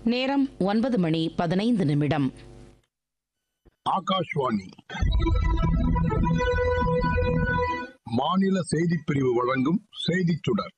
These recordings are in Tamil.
நேரம் ஒன்பது மணி பதினைந்து நிமிடம் ஆகாஷ்வாணி மாநில செய்திப் பிரிவு வழங்கும் செய்திச் சுடர்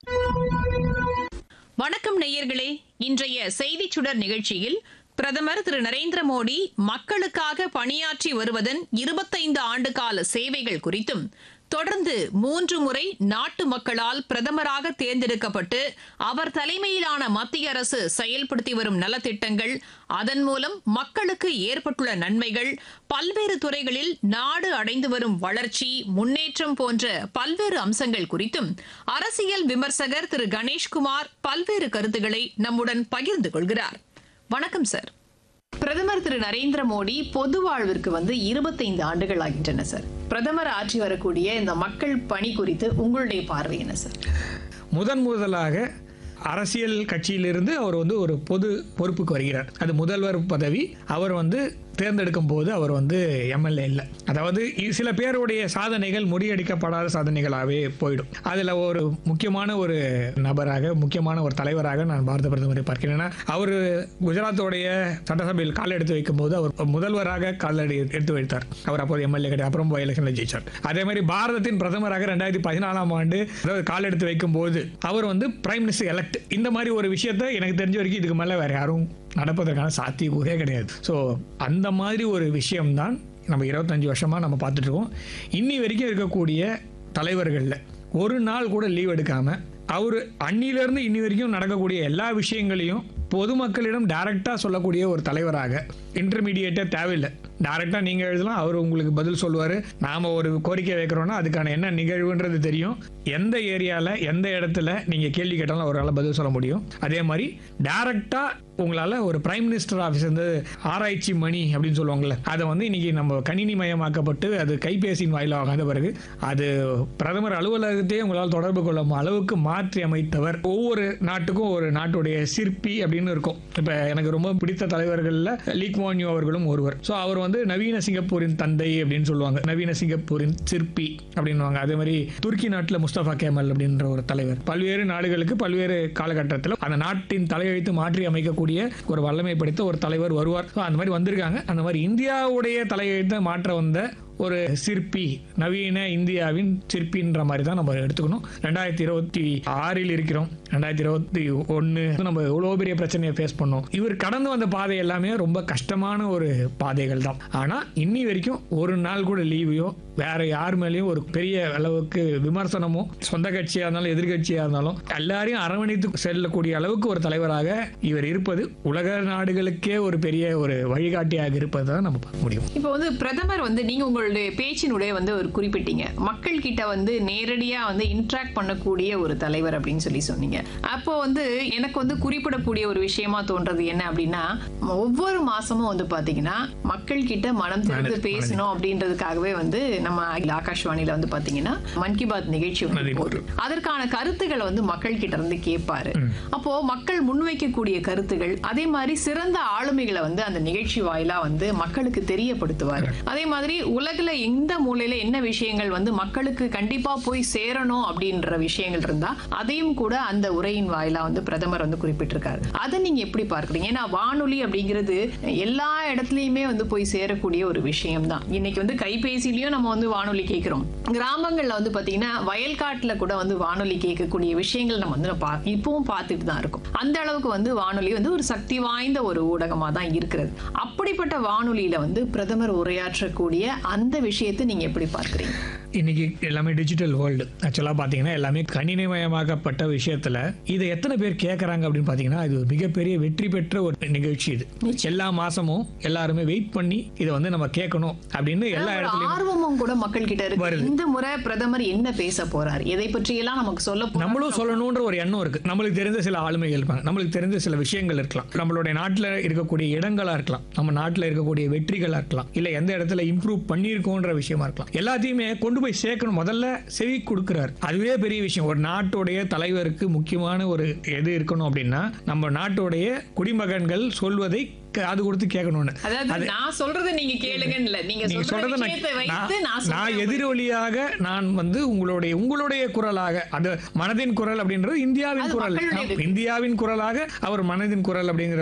வணக்கம் நேயர்களே இன்றைய செய்திச் சுடர் நிகழ்ச்சியில் பிரதமர் திரு நரேந்திர மோடி மக்களுக்காக பணியாற்றி வருவதன் இருபத்தைந்து ஆண்டுகால சேவைகள் குறித்தும் தொடர்ந்து மூன்று முறை நாட்டு மக்களால் பிரதமராக தேர்ந்தெடுக்கப்பட்டு அவர் தலைமையிலான மத்திய அரசு செயல்படுத்தி வரும் நலத்திட்டங்கள் அதன் மூலம் மக்களுக்கு ஏற்பட்டுள்ள நன்மைகள் பல்வேறு துறைகளில் நாடு அடைந்து வரும் வளர்ச்சி முன்னேற்றம் போன்ற பல்வேறு அம்சங்கள் குறித்தும் அரசியல் விமர்சகர் திரு கணேஷ்குமார் பல்வேறு கருத்துக்களை நம்முடன் பகிர்ந்து கொள்கிறார் வணக்கம் சார் பிரதமர் திரு நரேந்திர மோடி பொது வாழ்விற்கு வந்து இருபத்தைந்து ஆண்டுகள் ஆகின்றன சார் பிரதமர் ஆற்றி வரக்கூடிய இந்த மக்கள் பணி குறித்து உங்களுடைய பார்வை என்ன சார் முதன் முதலாக அரசியல் கட்சியிலிருந்து அவர் வந்து ஒரு பொது பொறுப்புக்கு வருகிறார் அது முதல்வர் பதவி அவர் வந்து தேர்ந்தெடுக்கும் போது அவர் வந்து எம்எல்ஏ இல்லை அதாவது இ- சில பேருடைய சாதனைகள் முறியடிக்கப்படாத சாதனைகளாகவே போயிடும் அதில் ஒரு முக்கியமான ஒரு நபராக முக்கியமான ஒரு தலைவராக நான் பாரத பிரதமரை பார்க்கிறேன் ஏன்னா அவர் குஜராத்தோடைய சட்டசபையில் கால் எடுத்து வைக்கும் போது அவர் முதல்வராக காலடி எடுத்து வைத்தார் அவர் அப்போது எம்எல்ஏ கிடையாது அப்புறம் எலெக்ஷனில் ஜெயிச்சார் அதே மாதிரி பாரதத்தின் பிரதமராக ரெண்டாயிரத்தி பதினாலாம் ஆண்டு அதாவது கால் எடுத்து வைக்கும் போது அவர் வந்து பிரைம் மினிஸ்டர் எலெக்ட் இந்த மாதிரி ஒரு விஷயத்தை எனக்கு தெரிஞ்ச வரைக்கும் இதுக்கு மேலே வேற யாரும் நடப்பதற்கான சாத்தியக்கூறே கிடையாது ஸோ அந்த மாதிரி ஒரு விஷயம்தான் நம்ம இருபத்தஞ்சு வருஷமா நம்ம பார்த்துட்டு இருக்கோம் இன்னி வரைக்கும் இருக்கக்கூடிய தலைவர்களில் ஒரு நாள் கூட லீவ் எடுக்காம அவர் அன்னிலிருந்து இன்னி வரைக்கும் நடக்கக்கூடிய எல்லா விஷயங்களையும் பொதுமக்களிடம் டைரக்டாக சொல்லக்கூடிய ஒரு தலைவராக இன்டர்மீடியேட்டே தேவையில்லை டைரக்டாக நீங்கள் எழுதலாம் அவர் உங்களுக்கு பதில் சொல்லுவார் நாம் ஒரு கோரிக்கை வைக்கிறோன்னா அதுக்கான என்ன நிகழ்வுன்றது தெரியும் எந்த ஏரியாவில் எந்த இடத்துல நீங்கள் கேள்வி கேட்டாலும் அவரால் பதில் சொல்ல முடியும் அதே மாதிரி டைரக்டாக உங்களால் ஒரு பிரைம் மினிஸ்டர் ஆஃபீஸ் வந்து ஆராய்ச்சி மணி அப்படின்னு சொல்லுவாங்கல்ல அதை வந்து இன்னைக்கு நம்ம கணினி மயமாக்கப்பட்டு அது கைபேசியின் வாயிலாக வந்த பிறகு அது பிரதமர் அலுவலகத்தையே உங்களால் தொடர்பு கொள்ளும் அளவுக்கு மாற்றி அமைத்தவர் ஒவ்வொரு நாட்டுக்கும் ஒரு நாட்டுடைய சிற்பி அப்படின்னு இருக்கும் இப்போ எனக்கு ரொம்ப பிடித்த தலைவர்களில் லீக் மோன்யூ அவர்களும் ஒருவர் ஸோ அவர் வந்து நவீன சிங்கப்பூரின் தந்தை அப்படின்னு சொல்லுவாங்க நவீன சிங்கப்பூரின் சிற்பி அப்படின்னுவாங்க அதே மாதிரி துருக்கி நாட்டில் முஸ்தபா கேமல் அப்படின்ற ஒரு தலைவர் பல்வேறு நாடுகளுக்கு பல்வேறு காலகட்டத்தில் அந்த நாட்டின் தலையெழுத்து மாற்றி அமைக்கக்கூடிய ஒரு வல்லமை படைத்த ஒரு தலைவர் வருவார் ஸோ அந்த மாதிரி வந்திருக்காங்க அந்த மாதிரி இந்தியாவுடைய தலையெழுத்தை மாற்ற வந்த ஒரு சிற்பி நவீன இந்தியாவின் சிற்பின்ற மாதிரி தான் நம்ம எடுத்துக்கணும் ரெண்டாயிரத்தி இருபத்தி ஆறில் இருக்கிறோம் ரெண்டாயிரத்தி இருபத்தி ஒன்று நம்ம எவ்வளோ பெரிய பிரச்சனையை ஃபேஸ் பண்ணோம் இவர் கடந்து வந்த பாதை எல்லாமே ரொம்ப கஷ்டமான ஒரு பாதைகள் தான் ஆனால் இன்னி வரைக்கும் ஒரு நாள் கூட லீவையோ வேற யார் மேலேயும் ஒரு பெரிய அளவுக்கு விமர்சனமோ சொந்த கட்சியாக இருந்தாலும் எதிர்கட்சியாக இருந்தாலும் எல்லாரையும் அரவணைத்து செல்லக்கூடிய அளவுக்கு ஒரு தலைவராக இவர் இருப்பது உலக நாடுகளுக்கே ஒரு பெரிய ஒரு வழிகாட்டியாக இருப்பதை தான் நம்ம பார்க்க முடியும் இப்போ வந்து பிரதமர் வந்து நீங்க உங்களுடைய பேச்சினுடைய வந்து ஒரு குறிப்பிட்டீங்க மக்கள் கிட்ட வந்து நேரடியா வந்து இன்ட்ராக்ட் பண்ணக்கூடிய ஒரு தலைவர் அப்படின்னு சொல்லி சொன்னீங்க அப்போ வந்து எனக்கு வந்து குறிப்பிடக்கூடிய ஒரு விஷயமா தோன்றது என்ன அப்படின்னா ஒவ்வொரு மாசமும் வந்து பாத்தீங்கன்னா மக்கள் கிட்ட மனம் திறந்து மனது- பேசணும் அப்படின்றதுக்காகவே வந்து நம்ம ஆகாஷ்வாணியில வந்து பாத்தீங்கன்னா மன் கி பாத் நிகழ்ச்சி வந்து மனதின் போகுது அதற்கான கருத்துக்களை வந்து மக்கள் கிட்ட இருந்து கேட்பாரு அப்போ மக்கள் முன்வைக்கக்கூடிய கருத்துகள் அதே மாதிரி சிறந்த ஆளுமைகளை வந்து அந்த நிகழ்ச்சி வாயிலா வந்து மக்களுக்கு தெரியப்படுத்துவார் அதே மாதிரி உலகுல எந்த மூலையில என்ன விஷயங்கள் வந்து மக்களுக்கு கண்டிப்பா போய் சேரணும் அப்படின்ற விஷயங்கள் இருந்தா அதையும் கூட அந்த உரையின் வாயிலா வந்து பிரதமர் வந்து குறிப்பிட்டிருக்காரு அதை நீங்க எப்படி பார்க்கறீங்க ஏன்னா வானொலி அப்படிங்கிறது எல்லா இடத்துலயுமே வந்து போய் சேரக்கூடிய ஒரு விஷயம் தான் இன்னைக்கு வந்து கைபேசியிலயும் நம்ம வந்து வானொலி கேட்கிறோம் கிராமங்கள்ல வந்து பாத்தீங்கன்னா வயல்காட்டுல கூட வந்து வானொலி கேட்கக்கூடிய விஷயங்கள் நம்ம வந்து பா- இப்பவும் பார்த்துட்டு தான் இருக்கோம் அந்த அளவுக்கு வந்து வானொலி வந்து ஒரு சக்தி வாய்ந்த ஒரு ஊடகமா தான் இருக்கிறது அப்படிப்பட்ட வானொலியில வந்து பிரதமர் உரையாற்றக்கூடிய அந்த விஷயத்தை நீங்க எப்படி பார்க்கறீங்க இன்னைக்கு எல்லாமே டிஜிட்டல் வேர்ல்டு ஆக்சுவலாக பார்த்தீங்கன்னா எல்லாமே கணினிமயமாக்கப்பட்ட விஷயத்தில் இதை எத்தனை பேர் கேட்குறாங்க அப்படின்னு பார்த்தீங்கன்னா இது ஒரு மிகப்பெரிய வெற்றி பெற்ற ஒரு நிகழ்ச்சி இது எல்லா மாசமும் எல்லாருமே வெயிட் பண்ணி இதை வந்து நம்ம கேட்கணும் அப்படின்னு எல்லா ஒரு இடத்துலையும் ஆர்வமும் கூட மக்கள் கிட்ட இருக்கு வருது. இந்த முறை பிரதமர் என்ன பேச போறார் எதை பற்றி எல்லாம் நமக்கு சொல்ல போறார் நம்மளும் சொல்லணுன்ற ஒரு எண்ணம் இருக்கு நம்மளுக்கு தெரிந்த சில ஆளுமைகள் இருப்பாங்க நம்மளுக்கு தெரிந்த சில விஷயங்கள் இருக்கலாம் நம்மளுடைய நாட்டில் இருக்கக்கூடிய இடங்களா இருக்கலாம் நம்ம நாட்டில் இருக்கக்கூடிய வெற்றிகளா இருக்கலாம் இல்ல எந்த இடத்துல இம்ப்ரூவ் பண்ணியிருக்கோன்ற விஷயமா இருக்கலாம் எல்லாத்தையுமே கொண்டு போய் சேர்க்கணும் முதல்ல செவி கொடுக்கிறார் அதுவே பெரிய விஷயம் ஒரு நாட்டுடைய தலைவருக்கு முக்கியமான ஒரு எது இருக்கணும் அப்படின்னா நம்ம நாட்டுடைய குடிமகன்கள் சொல்வதை காது கொடுத்து கேட்கணும்னு அதாவது நான் சொல்றதை நீங்க கேளுங்கன்னு இல்ல நீங்க நீங்க சொல்ற சொல்றத விஷயத்தை நான் வைத்து நான் நான் நான் சொல்றேன். எதிரொலியாக நான் வந்து உங்களுடைய உங்களுடைய குரலாக அது மனதின் குரல் அப்படின்றது இந்தியாவின் அது குரல் மக்களுடைய நம் இந்தியாவின் குரலாக அவர் மனதின் குரல் அப்படிங்கிற